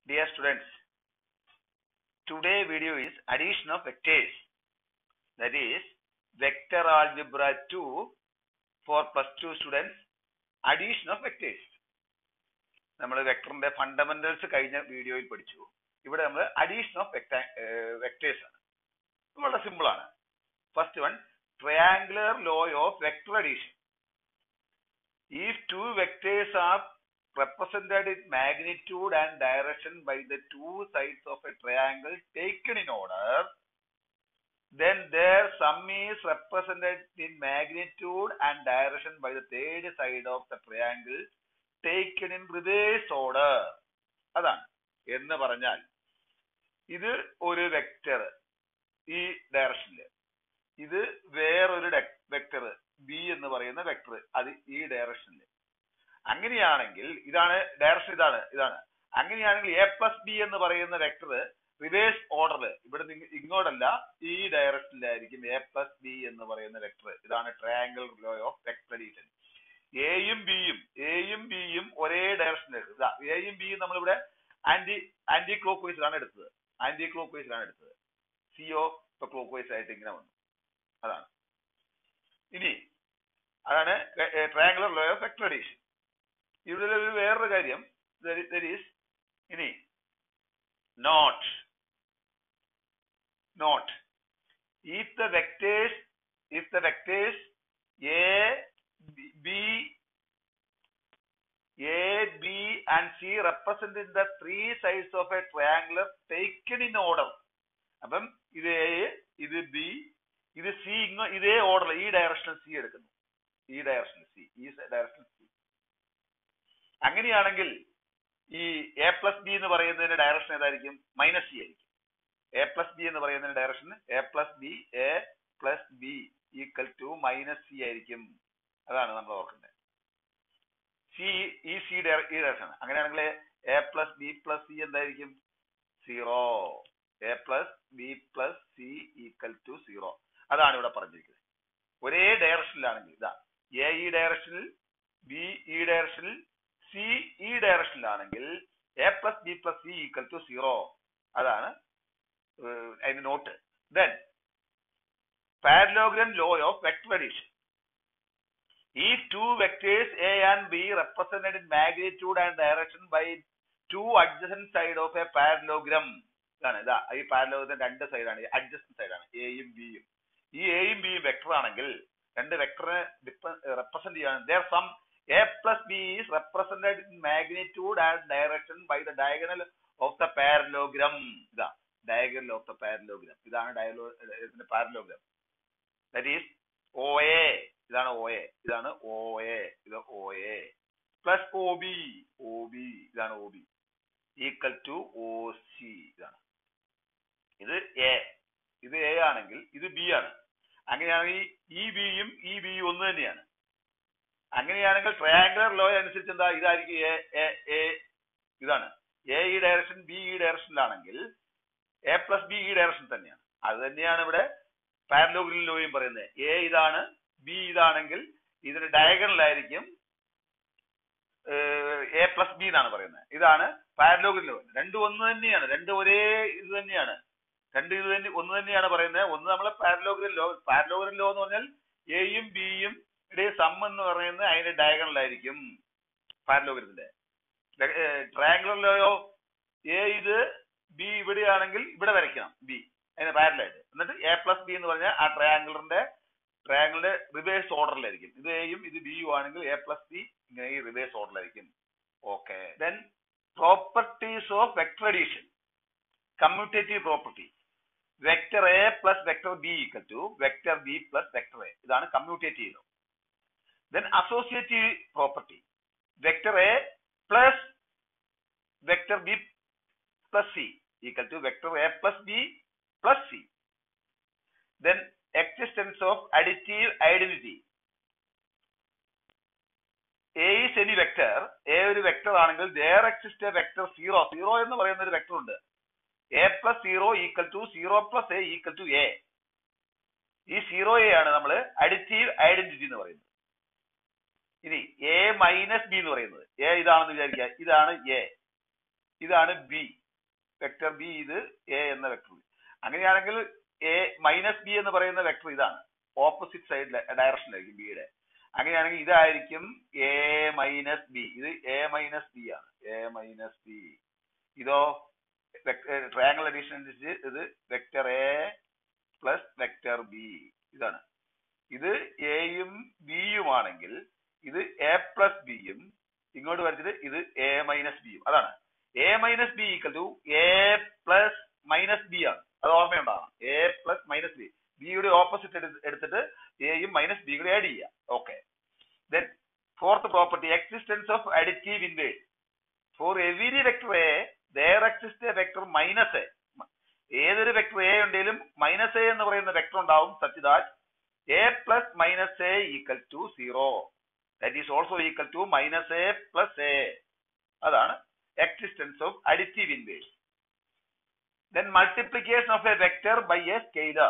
Dear students, today video is addition of vectors. That is vector algebra 2 for plus 2 students, addition of vectors. നമ്മൾ വെക്ടറിന്റെ fundamentals കഴിഞ്ഞ വീഡിയോയിൽ പഠിച്ചു ഇവിടെ നമ്മൾ അഡീഷൻ ഓഫ് വെക്ടേഴ്സ് ആണ് ഇത് വളരെ സിമ്പിൾ ആണ് first one triangular law of vector addition if two vectors are represented in magnitude and direction by the two sides of a triangle taken in order, then their sum is represented in magnitude and direction by the third side of the triangle taken in reverse order. അതാണ് എന്ന് പറഞ്ഞാൽ ഇത് ഒരു vector ഈ ഡയറക്ഷനില് ഇത് വേറൊരു vector B എന്ന് പറയുന്ന വെക്ടർ അത് ഈ ഡയറക്ഷനിൽ അങ്ങനെയാണെങ്കിൽ ഇതാണ് ഡയറക്ഷൻ ഇതാണ് ഇതാണ് അങ്ങനെയാണെങ്കിൽ എ പ്ലസ് ബി എന്ന് പറയുന്ന വെക്ടർ റിവേഴ്സ് ഓർഡറിൽ ഇവിടെ നിങ്ങ- ഇങ്ങോട്ടല്ല ഈ ഡയറക്ഷനിലായിരിക്കും എ പ്ലസ് ബി എന്ന് പറയുന്ന വെക്ടർ ഇതാണ് triangle law of vector addition എയും ബിയും എയും ബിയും ഒരേ ഡയറക്ഷനിൽ ഇതാ എയും ബിയും നമ്മളിവിടെ ആന്റി ആന്റി ക്ലോക്ക് വൈസിലാണ് എടുത്തത് ആന്റി ക്ലോക്ക് വൈസിലാണ് എടുത്തത് സിഒ ഇപ്പൊ ക്ലോക്ക് വൈസ് ആയിട്ട് ഇങ്ങനെ വന്നു അതാണ് ഇനി അതാണ് triangular law of vector addition ഇവിടെ ഒരു വേറൊരു കാര്യം ഈസ് ഇനി note note if the vectors if the vectors a b a b and c represent in the three sides of a triangular taken in order അപ്പം ഇത് A ഇത് B ഇത് C ഇങ്ങ ഇതേ ഓർഡർ ഈ ഡയറക്ഷനിൽ സി എടുക്കുന്നു ഈ ഡയറക്ഷനിൽ സി ഈ ഡയറക്ഷനിൽ സി അങ്ങനെയാണെങ്കിൽ ഈ എ പ്ലസ് ബി എന്ന് പറയുന്നതിന്റെ ഡയറക്ഷൻ ഏതായിരിക്കും മൈനസ് സി ആയിരിക്കും എ പ്ലസ് ബി എന്ന് പറയുന്നതിന്റെ direction A plus B A plus B equal to minus C ആയിരിക്കും അതാണ് നമ്മൾ ഓർക്കേണ്ടത് സി ഈ സി ഈ ഡയറക്ഷൻ അങ്ങനെയാണെങ്കിൽ A plus B plus C എന്തായിരിക്കും zero A plus B plus C equal to zero അതാണ് ഇവിടെ പറഞ്ഞിരിക്കുന്നത് ഒരേ ഡയറക്ഷനിലാണെങ്കിൽ ഇതാ എ ഈ ഡയറക്ഷനിൽ ബി ഈ ഡയറക്ഷനിൽ സി ഈ ഡയറക്ഷനിലാണെങ്കിൽ A plus B plus C equal to zero അതാണ് ഏഹ്, അതിന്റെ note then parallelogram law of vector addition If two vectors A and B represented in magnitude and direction by two adjacent side of a parallelogram ഇതാണ് ഇതാ ഈ പാരലോഗത്തിന്റെ രണ്ട് സൈഡാണ് adjacent സൈഡാണ് എയും ബിയും ഈ എയും ബിയും വെക്ടർ ആണെങ്കിൽ രണ്ട് വെക്ടറിനെ റെപ്രസെന്റ് ചെയ്യാണ് there sum A plus B is represented in magnitude and direction by the diagonal of the parallelogram ഇതാ ഡയഗണൽ ഓഫ് ദ പാരലോഗ്രാം ഇതാണ് diagonal parallelogram that is O A ഇതാണ് ഒ എ ഇതാണ് O A ഇത് O A plus O B O B ഇതാണ് O B equal to O C ഇതാണ് ഇത് A ഇത് A ആണെങ്കിൽ ഇത് ബി ആണ് അങ്ങനെയാണെങ്കിൽ ഈ ബിയും ഈ ബിയും ഒന്ന് തന്നെയാണ് അങ്ങനെയാണെങ്കിൽ ട്രയാങ്കുലർ ലോ അനുസരിച്ച് എന്താ ഇതായിരിക്കും എ എ എ ഇതാണ് എ ഈ ഡയറക്ഷൻ ബി ഈ ഡയറക്ഷനിലാണെങ്കിൽ എ പ്ലസ് ബി ഈ ഡയറക്ഷൻ തന്നെയാണ് അത് തന്നെയാണ് ഇവിടെ പാരലോഗ്രിൽ ലോയും പറയുന്നത് എ ഇതാണ് ബി ഇതാണെങ്കിൽ ഇതിന് ഡയഗണലായിരിക്കും എ പ്ലസ് ബി എന്നാണ് പറയുന്നത് ഇതാണ് പാരലോഗ്രിൽ ലോ രണ്ടും ഒന്ന് തന്നെയാണ് രണ്ടും ഒരേ ഇത് തന്നെയാണ് രണ്ട് ഇത് തന്നെ ഒന്ന് തന്നെയാണ് പറയുന്നത് ഒന്ന് നമ്മളെ പാരലോഗ്രിൽ ലോ പാരലോഗ്രിൽ ലോ എന്ന് പറഞ്ഞാൽ എയും ബിയും ഇടയിൽ സം എന്ന് പറയുന്നത് അതിന്റെ ഡയഗണലായിരിക്കും പാരലോഗ്രത്തിന്റെ ട്രയാങ്കുലർ ലോയോ എ ഇത് ബി ഇവിടെയാണെങ്കിൽ ഇവിടെ വരയ്ക്കണം ബി അതിന് പാരലായിട്ട് എന്നിട്ട് എ പ്ലസ് ബി എന്ന് പറഞ്ഞാൽ ആ ട്രയാങ്കുലറിന്റെ ട്രയാങ്കിളിന്റെ റിവേഴ്സ് ഓർഡറിലായിരിക്കും ഇത് എയും ഇത് ബിയും ആണെങ്കിൽ എ പ്ലസ് ബി ഇങ്ങനെ ഈ റിവേഴ്സ് ഓർഡറിലായിരിക്കും okay then properties of vector addition commutative property vector A plus vector B equal to vector B plus vector A ഇതാണ് commutative then associative property vector A plus vector B plus C equal to vector A plus B plus C then existence of additive identity a is any vector a ഒരു vector ആണെങ്കിൽ there exists a vector zero zero എന്ന് പറയുന്ന ഒരു vector ഉണ്ട് A plus zero equal to zero plus A equal to A ഈ zero A ആണ് നമ്മൾ additive identity എന്ന് പറയുന്നത് ഇനി എ മൈനസ് ബി എന്ന് പറയുന്നത് എ ഇതാണെന്ന് വിചാരിക്കുക ഇതാണ് എ ഇതാണ് ബി വെക്ടർ ബി ഇത് എ എന്ന വെക്ടർ അങ്ങനെയാണെങ്കിൽ എ മൈനസ് ബി എന്ന് പറയുന്ന വെക്ടർ ഇതാണ് ഓപ്പോസിറ്റ് സൈഡ് ഡയറക്ഷനിലായിരിക്കും ബിയുടെ അങ്ങനെയാണെങ്കിൽ ഇതായിരിക്കും എ മൈനസ് ബി ഇത് എ മൈനസ് ബി ആണ് എ മൈനസ് ബി ഇതോ ട്രയാങ്കിൾ അഡീഷൻ അനുസരിച്ച് ഇത് vector A plus vector B ഇതാണ് ഇത് എയും ബിയും ആണെങ്കിൽ ഇത് എ പ്ലസ് ബിയും ഇങ്ങോട്ട് വരച്ചിട്ട് ഇത് എ മൈനസ് ബിയും അതാണ് A minus B equal to A plus minus B ആണ് അത് ഓർമ്മയുണ്ടാവണം എ പ്ലസ് മൈനസ് ബി ബിയുടെ ഓപ്പോസിറ്റ് എടുത്തിട്ട് എയും മൈനസ് ബി കൂടെ ആഡ് ചെയ്യുക okay then fourth property existence of additive inverse for every vector A there exist a vector minus A ഏതൊരു വെക്ടർ എ ഉണ്ടെങ്കിലും മൈനസ് എ എന്ന് പറയുന്ന വെക്ടർ ഉണ്ടാവും such that A plus minus A equal to zero that is also equal to minus A plus A അതാണ് existence of additive inverse. Then multiplication of a vector by a scalar.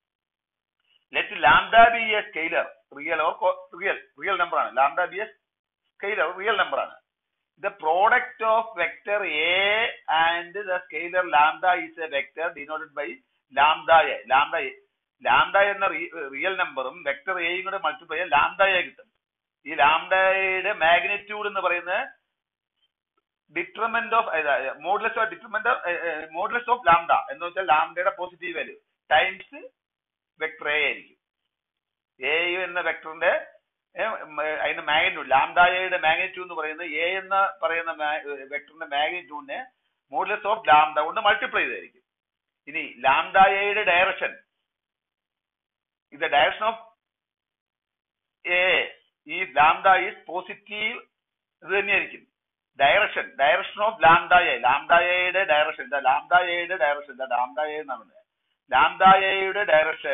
Let lambda be a scalar, real or co- real, real number ആണ്. Lambda be a scalar, real number ആണ്. The product of vector A and the scalar lambda is a vector denoted by lambda A. Lambda A. Lambda എന്ന real നമ്പറും vector എയും കൂടെ multiply ചെയ്യാൻ ലാംഡയെ കിട്ടും ഈ ലാംഡയുടെ മാഗ്നിറ്റ്യൂഡ് എന്ന് പറയുന്നത് determinant of modulus of determinant modulus of lambda എന്ന് വെച്ചാൽ ലാംഡയുടെ positive value times vector A ആയിരിക്കും എ എന്ന വെക്ടറിന്റെ അതിന്റെ മാഗ്നിറ്റ്യൂഡ് ലാംഡയുടെ മാഗ്നിറ്റ്യൂഡ് എന്ന് പറയുന്നത് എ എന്ന് പറയുന്ന വെക്ടറിന്റെ മാഗ്നിറ്റ്യൂഡിനെ മോഡ്ലെസ് ഓഫ് ലാംഡ കൊണ്ട് മൾട്ടിപ്ലൈ ചെയ്തായിരിക്കും ഇനി ലാംഡയുടെ ഡയറക്ഷൻ ഇത് ഡയറക്ഷൻ ഓഫ് എ ഈ ലാംഡ ഈസ് പോസിറ്റീവ് ഇത് തന്നെയായിരിക്കും ഡയറക്ഷൻ ഡയറക്ഷൻ ഓഫ് ലാംഡായ ലാംഡായയുടെ ഡയറക്ഷൻ എന്താ ലാംഡായയുടെ ഡയറക്ഷൻ എന്താ ലാംഡായ എന്നാണ് ലാംഡായയുടെ ഡയറക്ഷൻ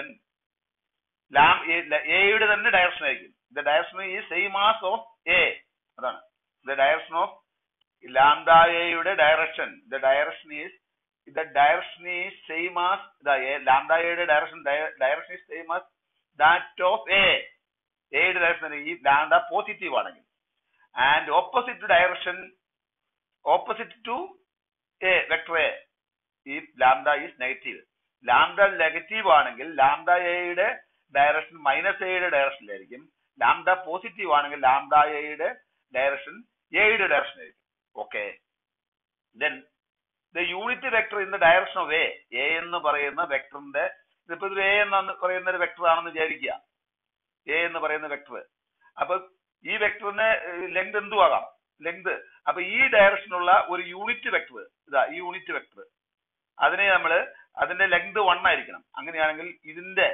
ലാം എയുടെ തന്നെ ഡയറക്ഷൻ ആയിരിക്കും ദ ഡയറക്ഷൻ ഈ സെയിം ആസ് ഓഫ് എ അതാണ് ദ ഡയറക്ഷൻ ഓഫ് ലാംഡായയുടെ direction the direction is the direction is same as ലാംഡായയുടെ direction direction is same as that of A എയുടെ ഡയറക്ഷൻ ഈ ലാംഡ പോസിറ്റീവ് ആണെങ്കിൽ and opposite direction opposite to a vector a if lambda is negative lambda negative ആണെങ്കിൽ lambda എയുടെ direction minus എയുടെ ഡയറക്ഷനിലായിരിക്കും lambda positive ആണെങ്കിൽ lambda എയുടെ direction എയുടെ ഡയറക്ഷൻ ആയിരിക്കും okay then the unit vector in the direction of A A എന്ന് പറയുന്ന വെക്ടറിന്റെ ഇതിപ്പോ ഇത് എ എന്ന് പറയുന്ന ഒരു വെക്ടർ ആണെന്ന് വിചാരിക്കുക എ എന്ന് പറയുന്ന വെക്ടർ അപ്പൊ ഈ വെക്ടറിന് ലെങ്ത് എന്തും ആകാം ലെങ്ത് അപ്പൊ ഈ ഡയറക്ഷനുള്ള ഒരു യൂണിറ്റ് വെക്ടർ ഇതാ ഈ യൂണിറ്റ് വെക്ടർ അതിനെ നമ്മൾ അതിന്റെ ലെങ്ത് വൺ ആയിരിക്കണം അങ്ങനെയാണെങ്കിൽ ഇതിന്റെ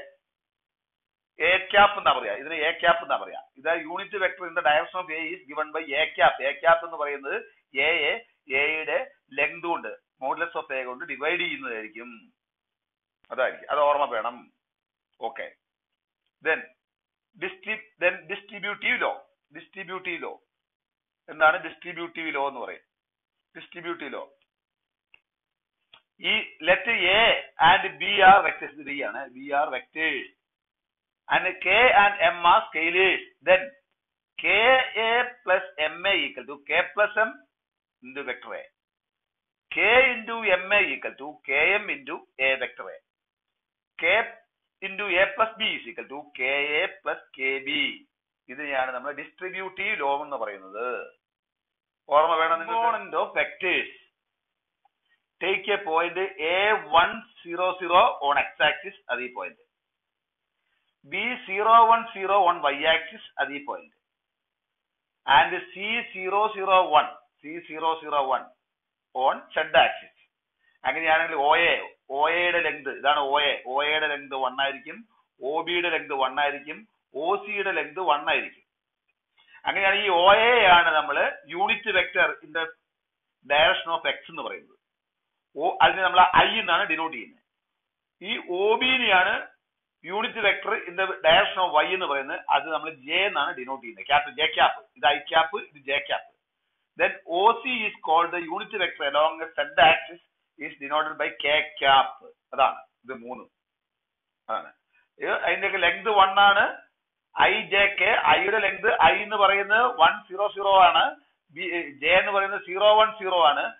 എ ക്യാപ്പ് എന്നാ പറയാ ഇതിന് എ ക്യാപ്പ് എന്നാ പറയാ ഇത് unit vector in the direction of A is given by A cap A cap എന്ന് പറയുന്നത് എ എയുടെ ലെങ്ത് കൊണ്ട് മോഡ്ലെസ് ഓഫ് എ കൊണ്ട് ഡിവൈഡ് ചെയ്യുന്നതായിരിക്കും അതായിരിക്കും അത് ഓർമ്മ വേണം okay then distributive then distributive law distributive law എന്താണ് ഡിസ്ട്രിബ്യൂട്ടീവ് ലോ എന്ന് പറയും ഡിസ്ട്രിബ്യൂട്ടീവ് ലോ ഈ let A and B are vectors B ആണ് B are vectors and K and M are scalars then K A plus M A equal to K plus M into vector A K into M A equal to K M into A vector A K into A plus B is equal to K A plus K B ഇതിനെയാണ് നമ്മൾ distributive law എന്ന് പറയുന്നത് ഓർമ്മ വേണം component of vectors take a point A one zero zero on X axis അത് ഈ point B zero one zero on Y axis അത് ഈ point and C zero zero one C zero zero one on Z axis അങ്ങനെയാണെങ്കിൽ O A O എയുടെ length ഇതാണ് O A O എയുടെ length one ആയിരിക്കും O ബിയുടെ length one ആയിരിക്കും O സിയുടെ ലെങ്ത് വൺ ആയിരിക്കും അങ്ങനെയാണെങ്കിൽ ഈ ഒ എ ആണ് നമ്മൾ unit vector in the direction of X എന്ന് പറയുന്നത് ഓ അതിന് നമ്മൾ ഐ എന്നാണ് ഡിനോട്ട് ചെയ്യുന്നത് ഈ ഒ ബിനെയാണ് unit vector in the direction of Y എന്ന് പറയുന്നത് അത് നമ്മൾ ജെ എന്നാണ് ഡിനോട്ട് ചെയ്യുന്നത് ക്യാപ്പ് ജെ ക്യാപ്പ് ഇത് ഐ ക്യാപ്പ് ഇത് J cap then O C is called the unit vector along Z axis is denoted by K cap അതാണ് ഇത് മൂന്നും അതാണ് അതിന്റെയൊക്കെ ലെങ്ത് വൺ ആണ് ഐ ജെ കെ ഐയുടെ ലെങ്ത് ഐ എന്ന് പറയുന്നത് വൺ സീറോ സീറോ ആണ് ബി ജെ എന്ന് പറയുന്നത് സീറോ വൺ സീറോ ആണ്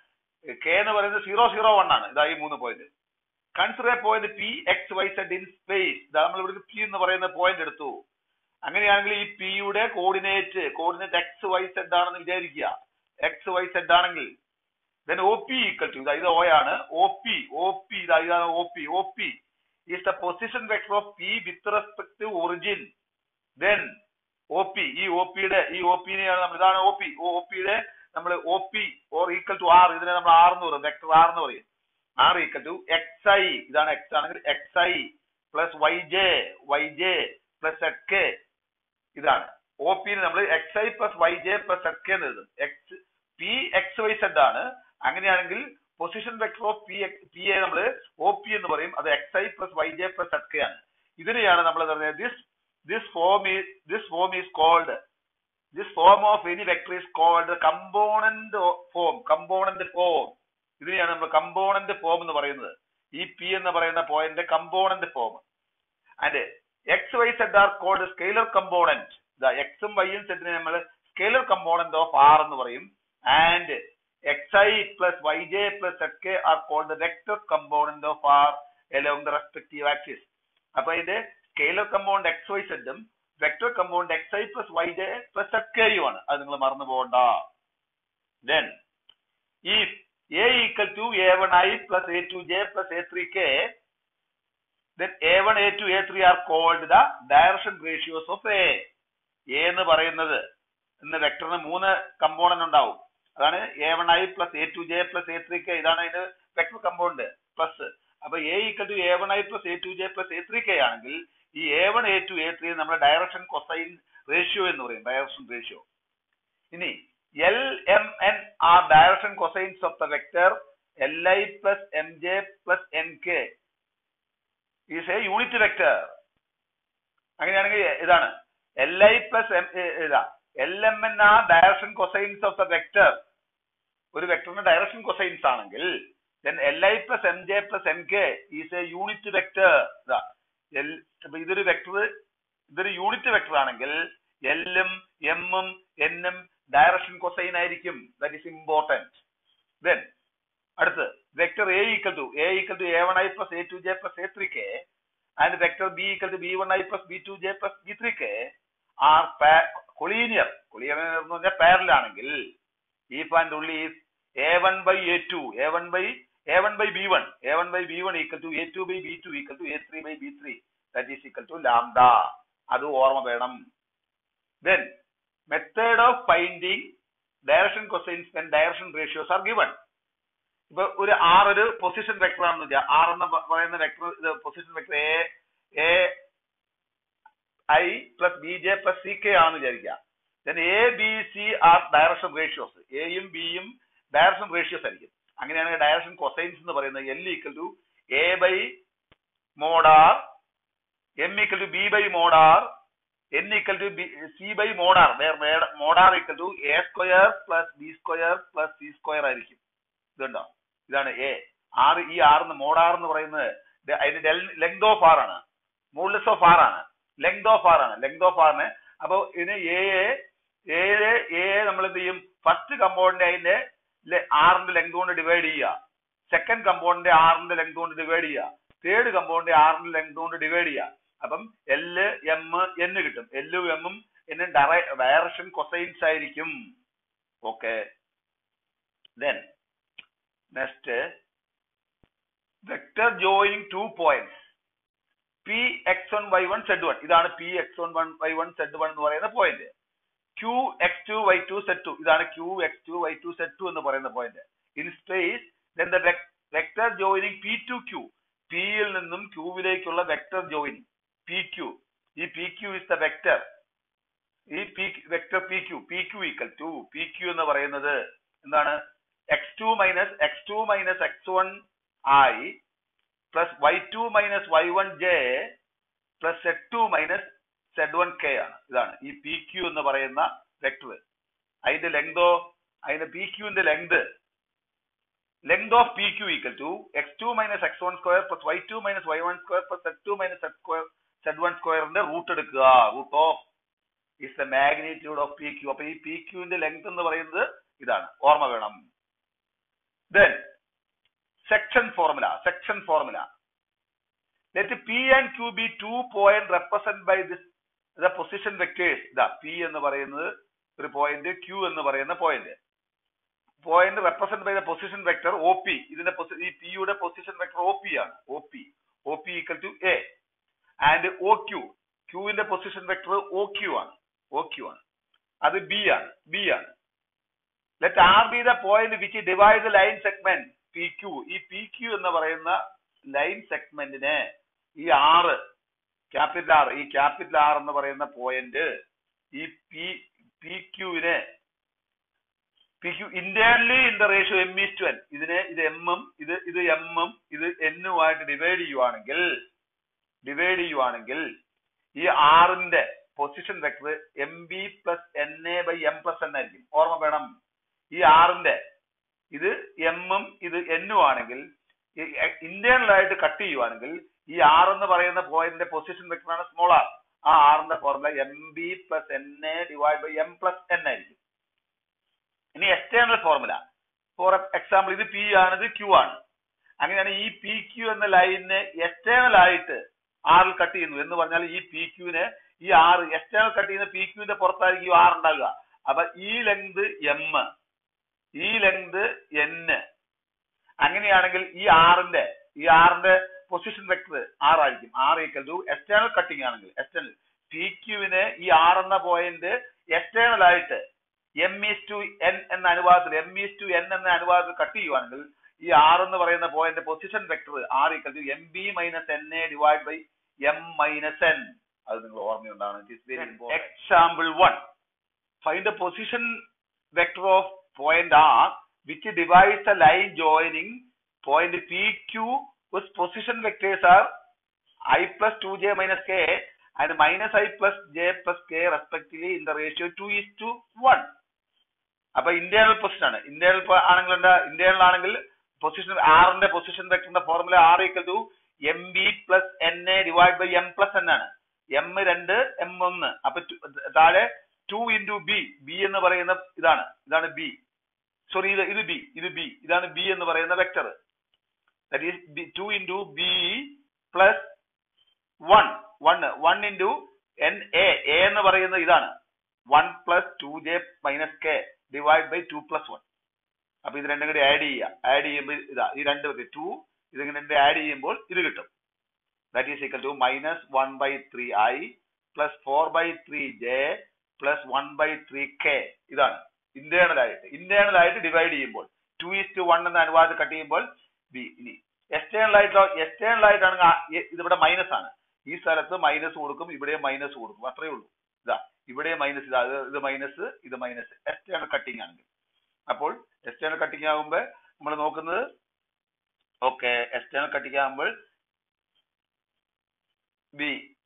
കെ എന്ന് പറയുന്നത് സീറോ സീറോ വൺ ആണ് ഇതാ ഈ മൂന്ന് point consider a point P X Y Z in space ഇതാ നമ്മൾ ഇവിടെ പി എന്ന് പറയുന്ന പോയിന്റ് എടുത്തു അങ്ങനെയാണെങ്കിൽ ഈ പിയുടെ coordinate coordinate X Y Z ആണെന്ന് വിചാരിക്കുക എക്സ് വൈ സെഡ് ആണെങ്കിൽ then O P equal to ഇത് ഒ ആണ് ഒ പി ഒ പി ഇതാണ് O P O P is the position vector of P with respect to origin then O P ഈ O പിയുടെ ഈ O പിനെയാണ് നമ്മൾ ഇതാണ് O P O പിയുടെ നമ്മൾ O P or equal to R ഇതിനെ നമ്മൾ ആർ എന്ന് പറയും വെക്ടർ ആർ എന്ന് പറയും R equal to X I ഇതാണ് എക്സ് ആണെങ്കിൽ X I plus Y J Y J plus Z K ഇതാണ് ഒ പിന് നമ്മൾ X I plus Y J plus Z K എന്ന് എഴുതും X P X Y Z ആണ് അങ്ങനെയാണെങ്കിൽ position vector of P P A നമ്മൾ O P എന്ന് പറയും അത് X I plus Y J plus Z K ആണ് ഇതിനെയാണ് നമ്മൾ പറയുന്നത് this this form is this form is called this form of any vector is called component form component form ഇതിനെയാണ് നമ്മൾ കമ്പോണന്റ് ഫോം എന്ന് പറയുന്നത് ഈ പി എന്ന് പറയുന്ന point component form and X Y Z are called scalar component എക്സും വൈയും സെറ്റിനെ നമ്മൾ സ്കെയിലർ കമ്പോണന്റ് ഓഫ് ആർ എന്ന് പറയും and X I plus Y J plus Z K are called vector component of R along the respective axis അപ്പൊ ഇതിന്റെ scalar component X Y സെഡും vector component X I plus Y J plus Z കെയും ആണ് അത് നിങ്ങൾ മറന്നു പോകണ്ട then ഈ A equal to A one I plus A two J plus A three K then a1 a2 a3 are called the direction ratios of a a എന്ന് പറയുന്നത് ഇന്ന് വെക്ടറിന് മൂന്ന് കമ്പോണന്റ് ഉണ്ടാവും അതാണ് A one I plus A two J plus A three K ഇതാണ് അതിന്റെ vector component plus അപ്പൊ A equal to A one I plus A two J plus A three K ആണെങ്കിൽ ഈ A one A two A three നമ്മുടെ direction cosine ratio എന്ന് പറയും direction ratio ഇനി L M N are direction cosines of the vector L I plus M J plus N K is a unit vector അങ്ങനെയാണെങ്കിൽ ഇതാണ് L I plus M ഇതാ L M N ആ direction cosines of the vector ഒരു വെക്ടറിന്റെ direction cosines ആണെങ്കിൽ then L I plus M J plus M K is a unit vector ഇതാ L അപ്പൊ ഇതൊരു വെക്ടർ ഇതൊരു യൂണിറ്റ് വെക്ടർ ആണെങ്കിൽ എല്ലും എമ്മും എന്നും ഡയറക്ഷൻ കൊസൈൻ ആയിരിക്കും ദാറ്റ് ഈസ് ഇമ്പോർട്ടന്റ് ദെൻ അടുത്ത് vector A equal to A equal to A one I plus A two J plus A three K and vector B equal to B one I plus B two J plus B three K are collinear collinear എന്ന് പറഞ്ഞാൽ പാരലാണെങ്കിൽ ഈ point ഉള്ളി A one by A two A one by A one by B one A one by B one equal to A two by B two equal to A three by B three that is equal to lambda അത് ഓർമ്മ വേണം then method of finding direction questions when direction ratios are given ഇപ്പൊ ഒരു R ഒരു position vector ആണെന്ന് വെച്ചാൽ R എന്ന് പറയുന്ന വെക്ടർ ഇത് position vector A A I plus B J plus C K ആണെന്ന് വിചാരിക്കുക then A B C are direction ratios എയും ബിയും ഡയറക്ഷൻ റേഷ്യോസ് ആയിരിക്കും അങ്ങനെയാണെങ്കിൽ ഡയറക്ഷൻ കൊസൈൻസ് എന്ന് പറയുന്നത് L equal to A by mod R M equal to B by mod R N equal to C by mod R mod R equal to A square plus B square plus C square ആയിരിക്കും ഇതുണ്ടോ ഇതാണ് A R ഈ ആറിന് മോഡാർ എന്ന് പറയുന്നത് ഇത് അതിന്റെ length of R ആണ് മോഡ്ലെസ് ഓഫ് ആർ ആണ് ലെങ്ത് ഓഫ് ആർ ആണ് ലെങ്ത് ഓഫ് ആറിന് അപ്പൊ ഇതിന് എ എ എ നമ്മൾ എന്ത് ചെയ്യും ഫസ്റ്റ് കമ്പോണന്റ് അതിന്റെ ആറിന്റെ ലെങ്ത് കൊണ്ട് ഡിവൈഡ് ചെയ്യുക സെക്കൻഡ് കമ്പോണന്റ് ആറിന്റെ ലെങ്ത് കൊണ്ട് ഡിവൈഡ് ചെയ്യുക തേർഡ് കമ്പോണന്റ് ആറിന്റെ ലെങ്ത് കൊണ്ട് ഡിവൈഡ് ചെയ്യുക അപ്പം എല് എം എന്ന് കിട്ടും എല്ലും എമ്മും എന്നും ഡയറക്ഷൻ കൊസൈൻസ് ആയിരിക്കും okay then next vector joining two points P X one Y one Z one ഇതാണ് P X one one Y one Z one എന്ന് പറയുന്ന point Q X two Y two Z two ഇതാണ് Q X two Y two Z to എന്ന് പറയുന്ന point in space then the vector joining P to Q പിയിൽ നിന്നും ക്യൂവിലേക്കുള്ള vector joining P Q ഈ P Q is the vector ഈ P vector P Q P Q equal to P Q എന്ന് പറയുന്നത് എന്താണ് X two minus X two minus X one I plus Y two minus Y one J plus Z two minus Z one K ആണ് ഇതാണ് ഈ P Q എന്ന് പറയുന്ന vector അതിന്റെ ലെങ്തോ അതിന്റെ പി ക്യൂന്റെ length length of P Q equal to X two minus X one square plus Y two minus Y one square plus Z two minus Z square Z one സ്ക്വയറിന്റെ root എടുക്കുക root of is the magnitude of P Q അപ്പൊ ഈ P ക്യൂവിന്റെ length എന്ന് പറയുന്നത് ഇതാണ് ഓർമ്മ വേണം then section formula section formula let p and q be two point represented by this the position vectors ഇതാ p എന്ന് പറയുന്നത് ഒരു പോയിന്റ് q എന്ന് പറയുന്ന point point represent by the position vector O P ഇതിന്റെ posi- ഈ p യുടെ position vector O P ആണ് O P O P equal to A and O Q ക്യൂവിന്റെ പൊസിഷൻ വെക്ടർ ഒ ക്യു ആണ് O Q ആണ് അത് B ആണ് B ആണ് let R be the point which divide the line segment P Q ഈ P Q എന്ന് പറയുന്ന line സെഗ്മെന്റിനെ ഈ ആറ് ക്യാപിറ്റൽ ആർ ഈ ക്യാപിറ്റൽ ആർ എന്ന് പറയുന്ന പോയിന്റ് ഈ പി പി ക്യൂവിനെ P Q internally in the ratio M is to N ഇതിനെ ഇത് എമ്മും ഇത് ഇത് എമ്മും ഇത് എന്നുമായിട്ട് ഡിവൈഡ് ചെയ്യുവാണെങ്കിൽ ഡിവൈഡ് ചെയ്യുവാണെങ്കിൽ ഈ ആറിന്റെ position vector M B plus N A by M plus N ആയിരിക്കും ഓർമ്മ വേണം ഈ ആറിന്റെ ഇത് എമ്മും ഇത് എന്നും ആണെങ്കിൽ ഇന്റേണൽ ആയിട്ട് കട്ട് ചെയ്യുവാണെങ്കിൽ ഈ ആർ എന്ന് പറയുന്ന പോയിന്റിന്റെ പൊസിഷൻ വെക്ടറാണ് സ്മോൾ ആർ ആ ആറിന്റെ formula M B plus N A divide by M plus N ആയിരിക്കും ഇനി എക്സ്റ്റേണൽ ഫോർമുല ഫോർ എക്സാമ്പിൾ ഇത് പി ആണ് ഇത് ക്യൂ ആണ് അങ്ങനെയാണ് ഈ പി ക്യൂ എന്ന ലൈനിനെ എക്സ്റ്റേണൽ ആയിട്ട് ആറിൽ കട്ട് ചെയ്യുന്നു എന്ന് പറഞ്ഞാൽ ഈ പി ക്യൂവിനെ ഈ ആറ് എക്സ്റ്റേണൽ കട്ട് ചെയ്യുന്ന പി ക്യൂവിന്റെ പുറത്തായിരിക്കും ആർ ഉണ്ടാകുക അപ്പൊ ഈ ലെങ്ത് എം ഈ ലെങ്ത് എൻ അങ്ങനെയാണെങ്കിൽ ഈ ആറിന്റെ ഈ ആറിന്റെ പൊസിഷൻ വെക്ടർ ആർ ആയിരിക്കും R equal to external cutting ആണെങ്കിൽ എക്സ്റ്റേണൽ പി ക്യൂവിനെ ഈ ആർ എന്ന പോയിന്റ് എക്സ്റ്റേണൽ ആയിട്ട് എം ഈസ് ടു എൻ എന്ന അനുപാതത്തിൽ എം ഈസ് ടു എൻ എന്ന അനുപാതത്തിൽ കട്ട് ചെയ്യുവാണെങ്കിൽ ഈ ആർ എന്ന് പറയുന്ന point position vector R equal to M B minus N A divide by M minus N അത് നിങ്ങൾ ഓർമ്മയുണ്ടാവണം it is very important example one find the position vector of point R which divides the line joining point PQ whose position vectors are i plus 2j minus k and minus i plus j plus k respectively in the ratio 2 is to 1. അപ്പൊ internal position ആണ് internal ആണെങ്കിൽ എന്താ internal ആണെങ്കിൽ position ആറിന്റെ position വെക്ടറിന്റെ formula R equal to M B plus N A divide by M plus N ആണ് എം രണ്ട് എം ഒന്ന് അപ്പൊ താഴെ ടു ഇൻറ്റു ബി ബി എന്ന് പറയുന്ന ഇതാണ് ഇതാണ് ബി സോറി ഇത് ഇത് ബി ഇത് ബി ഇതാണ് ബി എന്ന് പറയുന്ന vector that is two into B plus one one one into N A A എന്ന് പറയുന്നത് ഇതാണ് one plus two J minus K divide by two plus one അപ്പൊ ഇത് രണ്ടും കൂടി ആഡ് ചെയ്യുക ആഡ് ചെയ്യുമ്പോൾ ഇതാ ഈ രണ്ട് ടു ഇതിങ്ങനെ രണ്ട് ആഡ് ചെയ്യുമ്പോൾ ഇത് കിട്ടും that is equal to minus one by three I plus four by three J plus one by three K ഇതാണ് ഇന്റേണൽ ആയിട്ട് ഇന്റേണൽ ആയിട്ട് ഡിവൈഡ് ചെയ്യുമ്പോൾ ടു ഈസ് ടു വൺ എന്ന അനുവാദം കട്ട് ചെയ്യുമ്പോൾ ബി ഇനി എക്സ്റ്റേണൽ ആയിട്ടോ എക്സ്റ്റേണൽ ആയിട്ടാണെങ്കിൽ ആ- ഇ- ഇതിവിടെ മൈനസ് ആണ് ഈ സ്ഥലത്ത് മൈനസ് കൊടുക്കും ഇവിടെ മൈനസ് കൊടുക്കും അത്രേ ഉള്ളൂ ഇതാ ഇവിടെ മൈനസ് ഇതാ ഇത് ഇത് മൈനസ് ഇത് മൈനസ് എക്സ്റ്റേണൽ കട്ടിങ് ആണെങ്കിൽ അപ്പോൾ എക്സ്റ്റേണൽ കട്ടിങ് ആകുമ്പോൾ നമ്മൾ നോക്കുന്നത് ഓക്കെ എക്സ്റ്റേണൽ കട്ടിങ് ആകുമ്പോൾ B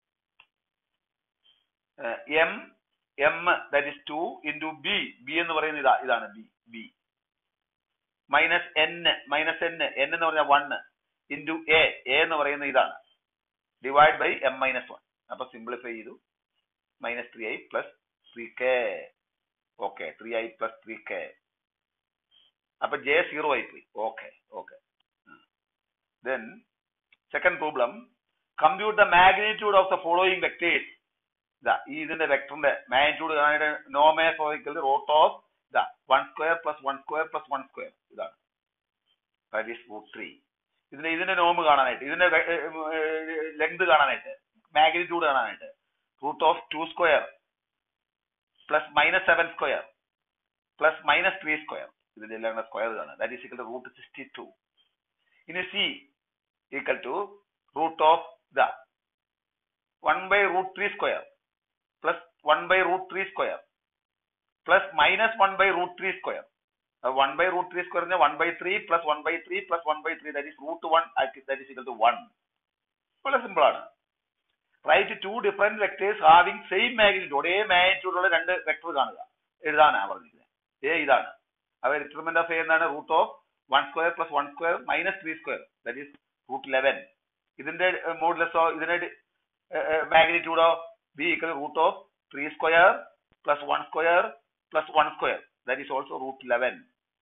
M M that is two into B B എന്ന് പറയുന്നത് ഇതാ ഇതാണ് B B minus N minus N N എന്ന് പറഞ്ഞാൽ വൺ ഇൻറ്റു എ എ എന്ന് പറയുന്നത് ഇതാണ് divide by M minus one അപ്പൊ സിംപ്ലിഫൈ ചെയ്തു minus three I plus three K okay three I plus three K അപ്പൊ ജെ സീറോ ആയി പോയി okay okay then second problem compute the magnitude of the following vectors ഇതാ ഈ ഇതിന്റെ വെക്ടറിന്റെ magnitude കാണാനായിട്ട് നോമേ ഫോയിക്കൽ റൂട്ട് ഓഫ് ഇതാ one square plus one square plus one square ഇതാണ് ദാറ്റ് ഈസ് റൂട്ട് ത്രീ ഇതിന്റെ ഇതിന്റെ നോമ് കാണാനായിട്ട് ഇതിന്റെ ലെങ്ത് കാണാനായിട്ട് മാഗ്നിറ്റ്യൂഡ് കാണാനായിട്ട് root of two square plus minus seven square plus minus three square ഇതിന്റെ എല്ലാം സ്ക്വയർ കാണാം that is equal to root sixty two ഇനി C equal to root of the one by root three square plus one by root three square plus minus one by root three square one by root three square one by three plus one by three plus one by three that is root one that is equal to one വളരെ simple ആണ് write two different vectors having same magnitude ഒരേ magnitude ഉള്ള രണ്ട് vector കാണുക എഴുതാനാണ് പറഞ്ഞിരിക്കുന്നത് A ഇതാണ് അവ ഡിറ്റർമെന്റ് ഓഫ് എ എന്നാണ് root of one square plus one square minus three square that is root eleven ഇതിന്റെ മോഡുലസോ ഇതിന്റെ മാഗ്നിറ്റ്യൂഡോ B equal root of three square plus one square plus one square that is also root eleven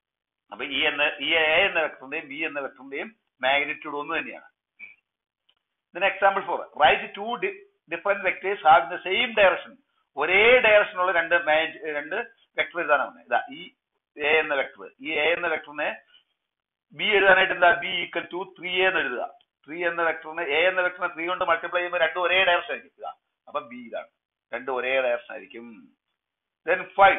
അപ്പൊ ഈ എന്ന ഈ A എന്ന വെക്ടറിന്റെയും B എന്ന വെക്ടറിന്റെയും മാഗ്നിറ്റ്യൂഡ് ഒന്ന് തന്നെയാണ് ഇതിന് example four write two different vectors have the same direction ഒരേ ഡയറക്ഷനുള്ള രണ്ട് മാച്ച് രണ്ട് വെക്ടർ എഴുതാനാണ് പറഞ്ഞത് ഇതാ ഈ എ എന്ന വെക്ടർ ഈ എ എന്ന വെക്ടറിനെ ബി എഴുതാനായിട്ട് എന്താ ബി ഈക്വൽ ടു ത്രീ എന്ന് എഴുതുക ത്രീ എന്ന വെക്ടറിനെ എ എന്ന വെക്ടറിനെ ത്രീ കൊണ്ട് മൾട്ടിപ്ലൈ ചെയ്യുമ്പോൾ രണ്ടും ഒരേ ഡയറക്ഷൻ ആയിരിക്കും ഇതാ അപ്പൊ ബി ഇതാണ് രണ്ടും ഒരേ ഡയറക്ഷൻ ആയിരിക്കും then five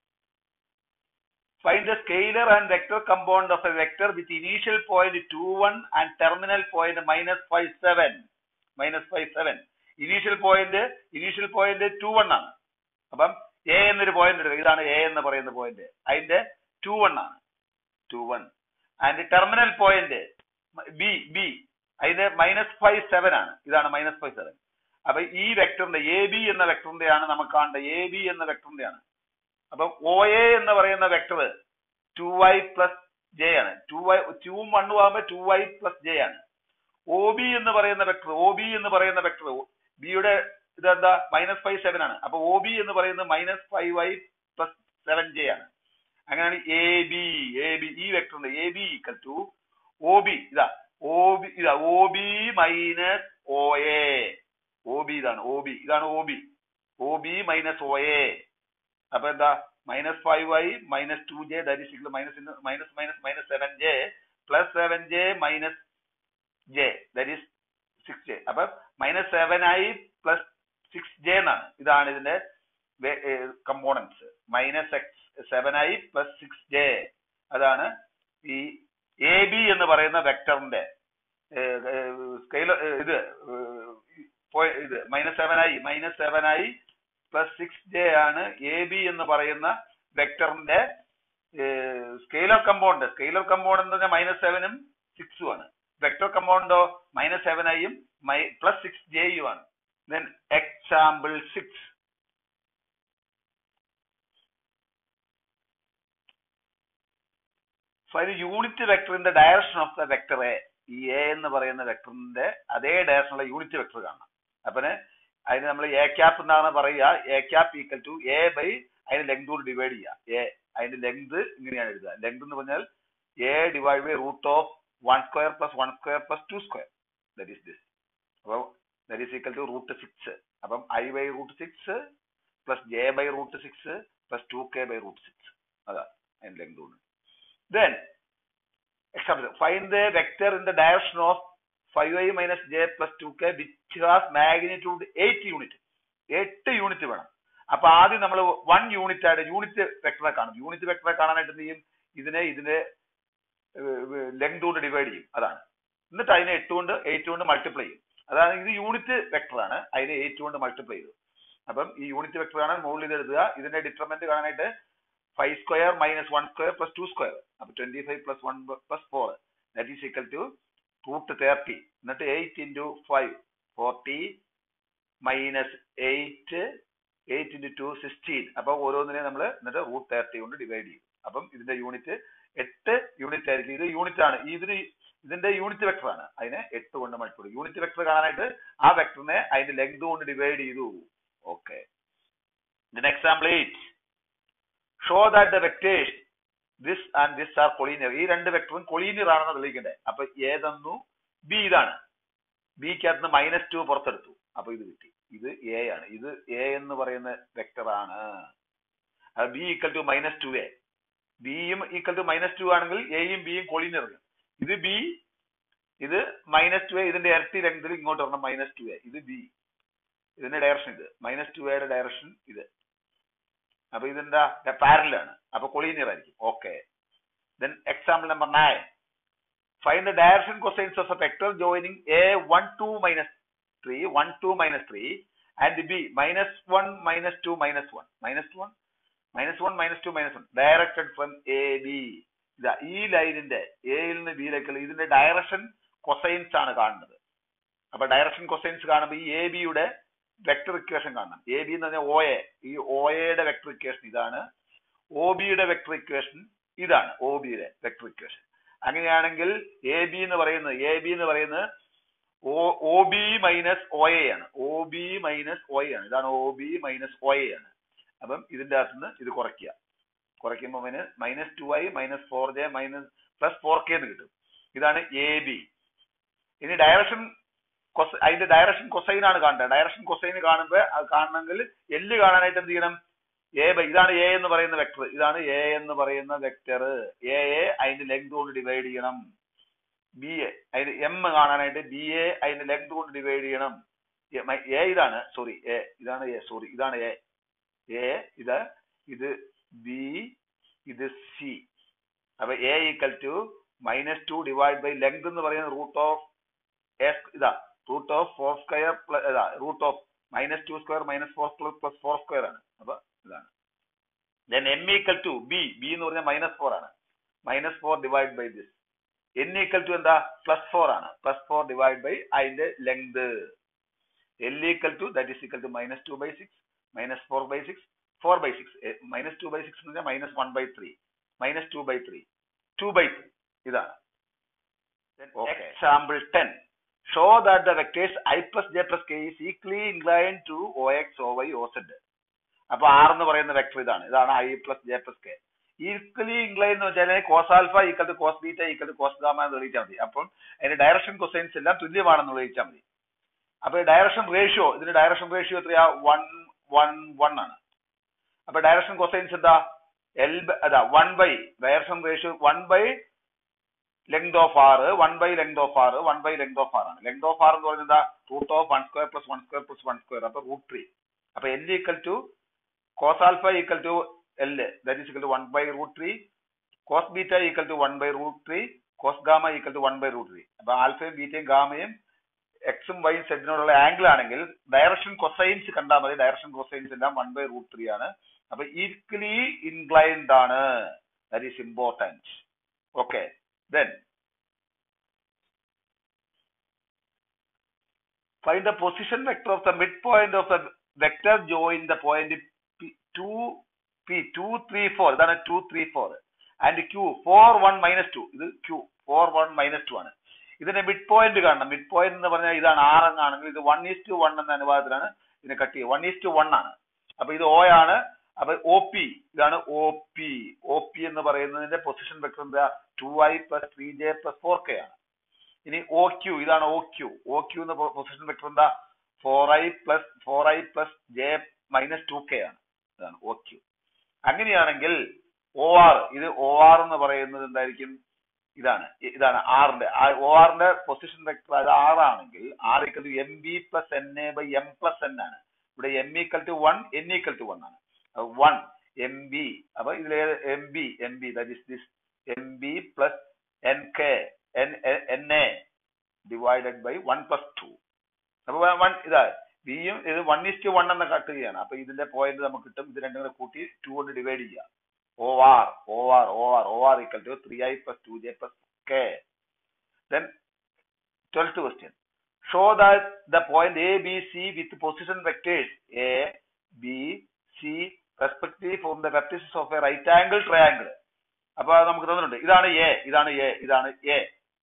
Find the scalar and vector component of a vector with initial point 2, 1 and terminal point minus 5, 7. Minus 5, 7. Initial point, initial point 2, 1 ആണ് അപ്പം എ എന്നൊരു പോയിന്റ് എടുക്കുക ഇതാണ് എ എന്ന് പറയുന്ന പോയിന്റ് അതിന്റെ ടു വൺ ആണ് two one and terminal point B B അതിന്റെ മൈനസ് ഫൈവ് സെവൻ ആണ് ഇതാണ് മൈനസ് ഫൈവ് സെവൻ അപ്പൊ ഈ വെക്ടറിന്റെ എ ബി എന്ന വെക്ടറിന്റെ ആണ് നമുക്ക് കാണേണ്ടത് എ ബി എന്ന വെക്ടറിന്റെ ആണ് അപ്പൊ ഒ എ എന്ന് പറയുന്ന vector two Y plus J ആണ് ടു വൈ ടൂവും വണ്ണും ആകുമ്പോൾ ടു വൈ പ്ലസ് ജെ ആണ് ഒ ബി എന്ന് പറയുന്ന വെക്ടർ ഒ ബി എന്ന് പറയുന്ന വെക്ടർ ബിയുടെ ഇതെന്താ മൈനസ് ഫൈവ് സെവൻ ആണ് അപ്പൊ ഒ ബി എന്ന് പറയുന്നത് minus five Y plus seven J ആണ് അങ്ങനെയാണ് എ ബി എ ബി ഈ വെക്ടറിന്റെ A B equal to O B ഇതാ ഒ ബി ഇതാ O B minus O A O B ഇതാണ് ഒ ബി ഇതാണ് O B O B minus O A അപ്പൊ എന്താ minus five Y minus two J that is equal minus minus minus minus seven J plus seven J minus J that is six J അപ്പൊ minus seven I plus six J എന്നാണ് ഇതാണ് ഇതിന്റെ components minus X seven I plus six J അതാണ് ഈ A B എന്ന് പറയുന്ന വെക്ടറിന്റെ scale ഇത് ഇത് minus seven I minus seven I plus six J ആണ് എ ബി എന്ന് പറയുന്ന വെക്ടറിന്റെ സ്കെയിലർ കമ്പൗണ്ട് സ്കെയിലർ കമ്പൗണ്ട് എന്ന് പറഞ്ഞാൽ മൈനസ് സെവനും സിക്സും ആണ് വെക്ടർ കമ്പൗണ്ടോ മൈനസ് സെവൻ ഐയും പ്ലസ് സിക്സ് ജെയും ആണ് then example six find unit വെക്ടറിന്റെ direction of the vector A ഈ എ എന്ന് പറയുന്ന വെക്ടറിന്റെ അതേ ഡയറക്ഷനുള്ള യൂണിറ്റ് വെക്ടർ കാണണം അപ്പന് അതിന് നമ്മൾ എ ക്യാപ്പ് എന്നാണ് പറയുക A cap equal to A by അതിന് ലെങ്ത് കൊണ്ട് ഡിവൈഡ് ചെയ്യുക എ അതിന്റെ ലെങ്ത് ഇങ്ങനെയാണ് എഴുതുക ലെങ്ത് എന്ന് പറഞ്ഞാൽ A divide by root of one square plus one square plus two square that is this അപ്പോൾ that is equal to root six അപ്പം I by root six plus J by root six plus two K by root six അതാ അതിന്റെ length കൊണ്ട് then example find the vector in the direction of five I minus J plus two K which has magnitude eight unit എട്ട് unit വേണം അപ്പൊ ആദ്യം നമ്മൾ one unit ആയിട്ട് unit വെക്ടറെ കാണും യൂണിറ്റ് വെക്ടറെ കാണാനായിട്ട് എന്ത് ചെയ്യും ഇതിനെ ഇതിന്റെ ലെങ്ത് കൊണ്ട് ഡിവൈഡ് ചെയ്യും അതാണ് എന്നിട്ട് അതിനെ എട്ട് കൊണ്ട് എയ്റ്റ് കൊണ്ട് മൾട്ടിപ്ലൈ ചെയ്യും അതാണ് ഇത് യൂണിറ്റ് വെക്ടർ ആണ് അതിനെ എയ്റ്റ് കൊണ്ട് മൾട്ടിപ്ലൈ ചെയ്തു അപ്പം ഈ യൂണിറ്റ് വെക്ടർ ആണ് മുകളിൽ ഇത് എഴുതുക ഇതിന്റെ ഡിറ്റർമെന്റ് കാണാനായിട്ട് five square minus one square plus two square അപ്പൊ twenty five plus one plus four that is equal to root thirty എന്നിട്ട് eight into five forty minus eight eight into two sixteen അപ്പൊ ഓരോന്നിനെ നമ്മൾ എന്നിട്ട് root thirty കൊണ്ട് divide ചെയ്യും അപ്പം ഇതിന്റെ യൂണിറ്റ് എട്ട് യൂണിറ്റ് ആയിരിക്കും ഇത് യൂണിറ്റ് ആണ് ഇതിന് ഇതിന്റെ യൂണിറ്റ് വെക്ടർ ആണ് അതിനെ എട്ട് കൊണ്ട് മൾട്ടിപ്ലൈ യൂണിറ്റ് വെക്ടർ കാണാനായിട്ട് ആ വെക്ടറിനെ അതിന്റെ ലെങ്ത് കൊണ്ട് ഡിവൈഡ് ചെയ്തു okay example eight show that the vectors this and this are collinear ഈ രണ്ട് വെക്ടറും കൊളീനിയർ ആണെന്ന് തെളിയിക്കണ്ടേ അപ്പൊ ഏതെന്നു ബി ഇതാണ് ബിക്കകത്ത് മൈനസ് ടു പുറത്തെടുത്തു അപ്പൊ ഇത് കിട്ടി ഇത് എ ആണ് ഇത് എ എന്ന് പറയുന്ന വെക്ടർ ആണ് B equal to minus two A ബിയും ഈക്വൽ ടു മൈനസ് ടു ആണെങ്കിൽ എയും ബിയും കൊളീനിയർ ഇത് ബി ഇത് മൈനസ് ടു എ ഇതിന്റെ ഇരട്ടി ലെങ്തിൽ ഇങ്ങോട്ട് വരണം മൈനസ് ടു എ ഇത് ബി ഇതിന്റെ ഡയറക്ഷൻ ഇത് മൈനസ് ടു എയുടെ ഡയറക്ഷൻ ഇത് അപ്പൊ ഇതെന്താ പാരലാണ് അപ്പൊ കൊളീനിയർ ആയിരിക്കും okay then example number nine find the direction cosines of a vector joining A one two minus three one two minus three and B minus one minus two minus one minus one minus one minus two minus one directed from A B ഇതാ ഈ ലൈനിന്റെ എയിൽ നിന്ന് ബിയിലേക്കുള്ള ഇതിന്റെ direction cosines ആണ് കാണുന്നത് അപ്പൊ direction cosines കാണുമ്പോൾ ഈ എ ബിയുടെ വെക്ടർ ഇക്വേഷൻ കാണണം എ ബി എന്ന് പറഞ്ഞാൽ ഒ എ ഈ ഒ എയുടെ വെക്ടർ ഇക്വേഷൻ ഇതാണ് ഒ ബിയുടെ വെക്ടർ ഇക്വേഷൻ ഇതാണ് ഒ ബിയുടെ വെക്ടർ ഇക്വേഷൻ അങ്ങനെയാണെങ്കിൽ എ ബി എന്ന് പറയുന്നത് എ ബി എന്ന് പറയുന്നത് O B minus O A ആണ് O B minus O A ആണ് ഇതാണ് O B minus O A ആണ് അപ്പം ഇതിന്റെ അകത്ത് നിന്ന് ഇത് കുറയ്ക്കുക കുറയ്ക്കുമ്പോൾ അവന് minus two I minus four J minus plus four K എന്ന് കിട്ടും ഇതാണ് എ ബി ഇനി ഡയറക്ഷൻ അതിന്റെ ഡയറക്ഷൻ കൊസൈൻ ആണ് കാണേണ്ടത് ഡയറക്ഷൻ കൊസൈൻ കാണുമ്പോൾ അത് കാണണമെങ്കിൽ എല്ല് കാണാനായിട്ട് എന്ത് ചെയ്യണം എ ബൈ ഇതാണ് എ എന്ന് പറയുന്ന വെക്ടർ ഇതാണ് എ എന്ന് പറയുന്ന വെക്ടർ എ എ അതിന്റെ ലെങ്ത് കൊണ്ട് ഡിവൈഡ് ചെയ്യണം ബി എ അതിന്റെ എം കാണാനായിട്ട് ബി എ അതിന്റെ ലെങ്ത് കൊണ്ട് ഡിവൈഡ് ചെയ്യണം എ ഇതാണ് സോറി എ ഇതാണ് എ സോറി ഇതാണ് എ എ ഇത് ഇത് ബി ഇത് സി അപ്പൊ A equal to minus two divide by length എന്ന് പറയുന്നത് റൂട്ട് ഓഫ് എസ് ഇതാ റൂട്ട് ഓഫ് ഫോർ സ്ക്വയർ ഇതാ root of minus two square minus four plus plus four square ആണ് അപ്പൊ ഇതാണ് then M equal to B B എന്ന് പറഞ്ഞാൽ minus four ആണ് minus four divide by this N equal to എന്താ plus four ആണ് plus four divide by അതിന്റെ length L equal to that is equal to minus two by six minus four by six four by six minus two by six എന്ന് പറഞ്ഞാൽ minus one by three minus two by three two by three ഇതാണ് example ten show that the vectors I plus J plus K is equally incline to O X O Y O Z അപ്പൊ R എന്ന് പറയുന്ന vector ഇതാണ് ഇതാണ് I plus J plus K equally incline എന്ന് വെച്ചാൽ cos alpha equal to cos beta equal to cos gamma എന്ന് തെളിയിച്ചാൽ മതി അപ്പം അതിന്റെ ഡയറക്ഷൻ കൊസൈൻസ് എല്ലാം തുല്യമാണെന്ന് തെളിയിച്ചാൽ മതി അപ്പൊ ഡയറക്ഷൻ റേഷ്യോ ഇതിന്റെ ഡയറക്ഷൻ റേഷ്യോ എത്രയാ വൺ വൺ വൺ ആണ് അപ്പൊ ഡയറക്ഷൻ കൊസൈൻസ് എന്താ എൽ അതാ one by direction ratio one by length of R one by length of R one by length of R ആണ് ലെങ്ത് ഓഫ് ആർ എന്ന് പറയുന്നത് എന്താ root of one square plus one square plus one square അപ്പൊ root three അപ്പൊ L equal to cos alpha equal to L that is equal to one by root three cos beta equal to one by root three cos gamma equal to one by root three അപ്പൊ ആൽഫയും ബീറ്റയും ഗാമയും എക്സും വൈയും സെറ്റിനോടുള്ള angle ആണെങ്കിൽ direction cosines കണ്ടാൽ മതി ഡയറക്ഷൻ കൊസൈൻസ് എല്ലാം വൺ ബൈ റൂട്ട് ത്രീ ആണ് അപ്പൊ ഈക്വലി ഇൻക്ലൈൻഡ് ആണ് that is important okay then find the position vector of the midpoint of the vector join the point P, 2 P 2 3 4 ഇതാണ് 2 3 4 and Q 4 1 minus 2 ഇത് Q 4 1 minus 2 ആണ് ഇതിന്റെ mid point കാണണം mid point എന്ന് പറഞ്ഞാൽ ഇതാണ് R എന്നാണെങ്കിൽ ഇത് വൺ ഈസ് ടു വൺ എന്ന അനുപാതത്തിലാണ് ഇതിനെ കട്ട് ചെയ്യുക വൺ ഈസ് ടു വൺ ആണ് അപ്പൊ ഇത് O ആണ് അപ്പൊ ഒ പി ഇതാണ് ഒ പി ഒ പി എന്ന് പറയുന്നതിന്റെ പൊസിഷൻ വെക്ടർ എന്താ two i plus three J plus four k ആണ് ഇനി ഒ ക്യു ഇതാണ് ഒ ക്യു ഒ ക്യു എന്ന പൊസിഷൻ വെക്ടർ എന്താ four i plus four i plus j minus two k ആണ് ഇതാണ് ഒ ക്യു അങ്ങനെയാണെങ്കിൽ ഒ ആർ ഇത് ഒ ആർ എന്ന് പറയുന്നത് എന്തായിരിക്കും ഇതാണ് ഇതാണ് ആറിന്റെ ഒ ആറിന്റെ പൊസിഷൻ വെക്ടർ അത് ആറാണെങ്കിൽ r equal to M B plus N A by M plus N ആണ് ഇവിടെ m equal to one n equal to one ആണ് വൺ എം ബി അപ്പൊ ഇതിൽ m b m b that is this m B plus N k n n a divided by one plus two അപ്പൊ one ഇതാ ബിയും ഇത് one ഇസ്റ്റ് one എന്ന cut ചെയ്യാണ് അപ്പൊ ഇതിന്റെ പോയിന്റ് നമുക്ക് കിട്ടും ഇത് രണ്ടും കൂടെ കൂട്ടി ടു കൊണ്ട് ഡിവൈഡ് ചെയ്യുക O R O R O R O R equal to three I plus two J plus k then twelfth question show that the point A B C with position vectors a B c respective from the vertices of a right angle triangle അപ്പൊ നമുക്ക് തന്നിട്ടുണ്ട് ഇതാണ് A ഇതാണ് A ഇതാണ് A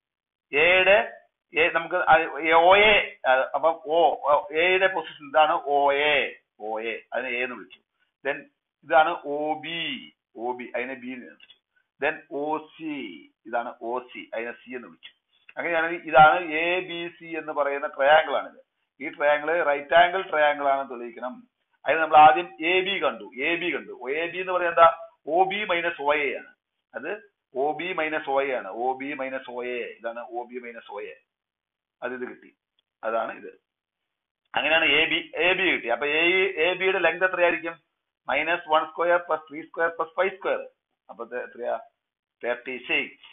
എയുടെ A നമുക്ക് O A അപ്പൊ O എയുടെ പൊസിഷൻ ഇതാണ് ഒ എ ഒ എ അതിനെ എ എന്ന് വിളിച്ചു ദെൻ ഇതാണ് ഒ ബി ഒ ബി അതിനെ ബി എന്ന് വിളിച്ചു ദെൻ ഒ സി ഇതാണ് ഒ സി അതിനെ സി എന്ന് വിളിച്ചു അങ്ങനെയാണെങ്കിൽ ഇതാണ് എ ബി സി എന്ന് പറയുന്ന ട്രയാങ്കിൾ ആണിത് ഈ ട്രയാങ്കിൾ റൈറ്റ് ആംഗിൾ ട്രയാങ്കിൾ ആണെന്ന് തെളിയിക്കണം അതിന് നമ്മൾ ആദ്യം എ ബി കണ്ടു എ ബി കണ്ടു എ ബി എന്ന് പറയുന്നത് എന്താ O B minus O A ആണ് അത് O B minus O A ആണ് O B minus O A ഇതാണ് O B minus O A അത് ഇത് കിട്ടി അതാണ് ഇത് അങ്ങനെയാണ് എ ബി എ ബി കിട്ടി അപ്പൊ എ എ ബിയുടെ ലെങ്ത് എത്രയായിരിക്കും minus one square plus three square plus five square അപ്പൊ എത്രയാ thirty six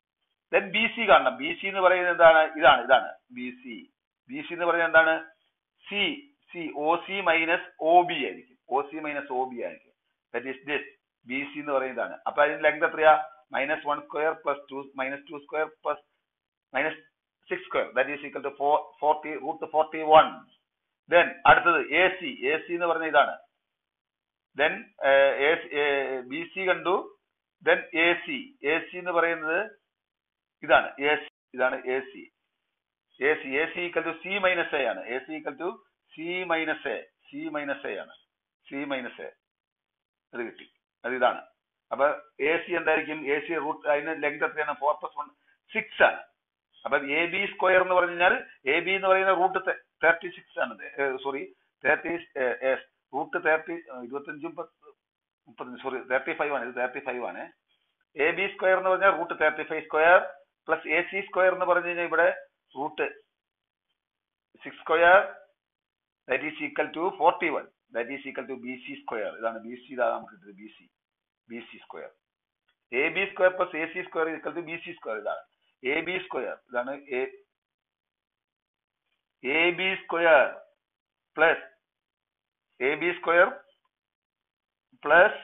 then B C കാണണം ബി സി എന്ന് പറയുന്നത് എന്താണ് ഇതാണ് ഇതാണ് ബി സി ബി സി എന്ന് പറയുന്നത് എന്താണ് C C O C minus O B ആയിരിക്കും O C minus O B ആയിരിക്കും that is this B C എന്ന് പറയുന്നതാണ് അപ്പൊ അതിന്റെ ലെങ്ത് എത്രയാ minus one square plus two minus two square plus minus six square that is equal to four forty root forty one then അടുത്തത് A C A C എന്ന് പറഞ്ഞ ഇതാണ് then B C കണ്ടു then A C A C എന്ന് പറയുന്നത് ഇതാണ് A C ഇതാണ് A C A C A C equal to C minus A ആണ് A C equal to C minus A C minus A ആണ് C minus A അത് കിട്ടി അത് ഇതാണ് അപ്പൊ എ സി എന്തായിരിക്കും എ സി റൂട്ട് അതിന് ലെങ്ത് എത്രയാണ് ഫോർ പ്ലസ് വൺ സിക്സ് ആണ് അപ്പൊ എ ബി സ്ക്വയർ എന്ന് പറഞ്ഞു കഴിഞ്ഞാൽ എ ബി എന്ന് പറയുന്ന റൂട്ട് തേർട്ടി സിക്സ് ആണ് സോറി തേർട്ടി റൂട്ട് തേർട്ടി ഇരുപത്തഞ്ചും പത്ത് മുപ്പത്തഞ്ച് സോറി തേർട്ടി ഫൈവ് ആണ് ഇത് തേർട്ടി ഫൈവ് ആണ് എ ബി സ്ക്വയർ എന്ന് പറഞ്ഞാൽ root thirty five square plus A C square എന്ന് പറഞ്ഞു കഴിഞ്ഞാൽ ഇവിടെ root six square that is equal to forty one that is equal to B C square ഇതാണ് ബി സി ഇതാണ് നമുക്ക് കിട്ടുന്നത് B C B C square A B square plus A C square equal to B C square ഇതാണ് A B square ഇതാണ് A A B square plus A B square plus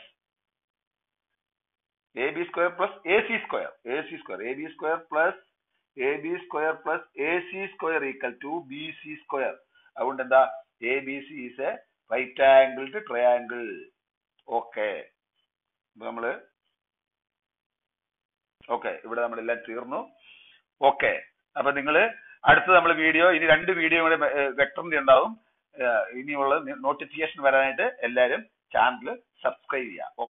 A B square plus A C square A C square A B square plus A B square plus A C square equal to B C square അതുകൊണ്ട് എന്താ A B C is a right angled triangle okay നമ്മള് okay ഇവിടെ നമ്മളെല്ലാം തീർന്നു okay അപ്പൊ നിങ്ങൾ അടുത്ത നമ്മൾ വീഡിയോ ഇനി രണ്ട് വീഡിയോ കൂടെ വെക്ടറിന്റെ ഉണ്ടാവും ഏഹ് ഇനിയുള്ള നോട്ടിഫിക്കേഷൻ വരാനായിട്ട് എല്ലാവരും ചാനൽ സബ്സ്ക്രൈബ് ചെയ്യുക